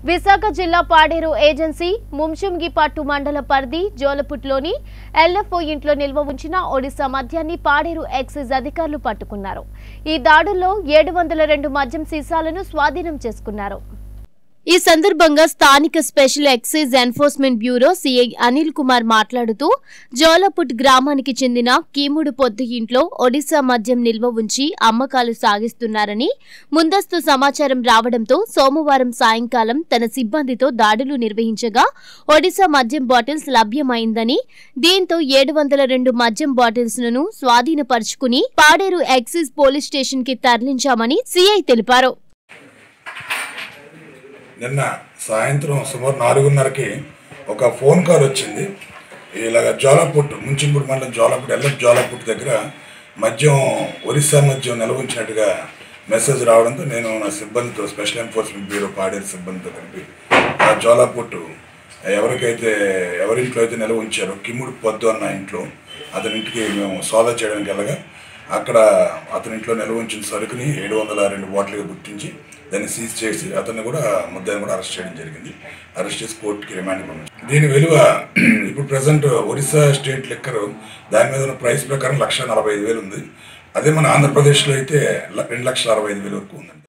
విశాఖ జిల్లా పాడేరు ఏజెన్సీ ముంషంగిపట్టు మండల పరిధి జోలపుట్లోని ఎల్ఎఫ్ఓ ఇంట్లో నిల్వ ఉంచిన ఒడిశా మద్యాన్ని పాడేరు ఎక్సైజ్ అధికారులు పట్టుకున్నారు ఈ దాడుల్లో ఏడు వందల రెండు మద్యం సీసాలను స్వాధీనం చేసుకున్నారు ఈ సందర్భంగా స్థానిక special excise enforcement bureau CI Anil Kumar మాట్లాడుతూ జోలపుట్ గ్రామానికి చెందిన కీముడు పొద్దు ఇంట్లో ఒడిశా మద్యం నిల్వ ఉంచి అమ్మకాలు సాగిస్తున్నారని ముందస్తు సమాచారం రావడంతో సోమవారం సాయంకాలం తన సిబ్బందితో దాడులు నిర్వహించగా ఒడిశా మద్యం బాటిల్స్ లభ్యమైందని దీంతో ఏడు వందల రెండు మద్యం బాటిల్స్ ను స్వాధీనపరుచుకుని పాడేరు ఎక్సైజ్ పోలీస్ స్టేషన్ కి తరలించామని సిఐ తెలిపారు నిన్న సాయంత్రం సుమారు నాలుగున్నరకి ఒక ఫోన్ కాల్ వచ్చింది ఇలాగ జోలాపుట్ ముంచింపూడి మండలం జోలాపుట్ ఎల్ఎఫ్ జోలాపుట్ దగ్గర మద్యం ఒరిస్సా మద్యం నిల్వ ఉంచినట్టుగా మెసేజ్ రావడంతో నేను నా సిబ్బందితో స్పెషల్ ఎన్ఫోర్స్మెంట్ బ్యూరో పాడేరు సిబ్బందితో కలిపి ఆ జోలాపుట్ ఎవరికైతే ఎవరింట్లో అయితే నిల్వ ఉంచారో కిమ్ముడు పొద్దు అన్న ఇంట్లో అతని ఇంటికి మేము సోదా చేయడానికి వెళ్ళగా అక్కడ అతని ఇంట్లో నిల్వ ఉంచిన సరుకుని ఏడు వందల రెండు బాటిల్గా గుర్తించి దాన్ని సీజ్ చేసి అతన్ని కూడా ముద్దాయిని కూడా అరెస్ట్ చేయడం జరిగింది అరెస్ట్ చేసి కోర్టుకి రిమాండ్ పంపించారు దీని విలువ ఇప్పుడు ప్రజెంట్ ఒరిస్సా స్టేట్ లెక్కర్ దాని మీద ఉన్న ప్రైస్ ప్రకారం లక్ష నలభై ఐదు వేలు ఉంది అదే మన ఆంధ్రప్రదేశ్లో అయితే ల- రెండు లక్షల అరవై ఐదు వేల వరకు ఉందండి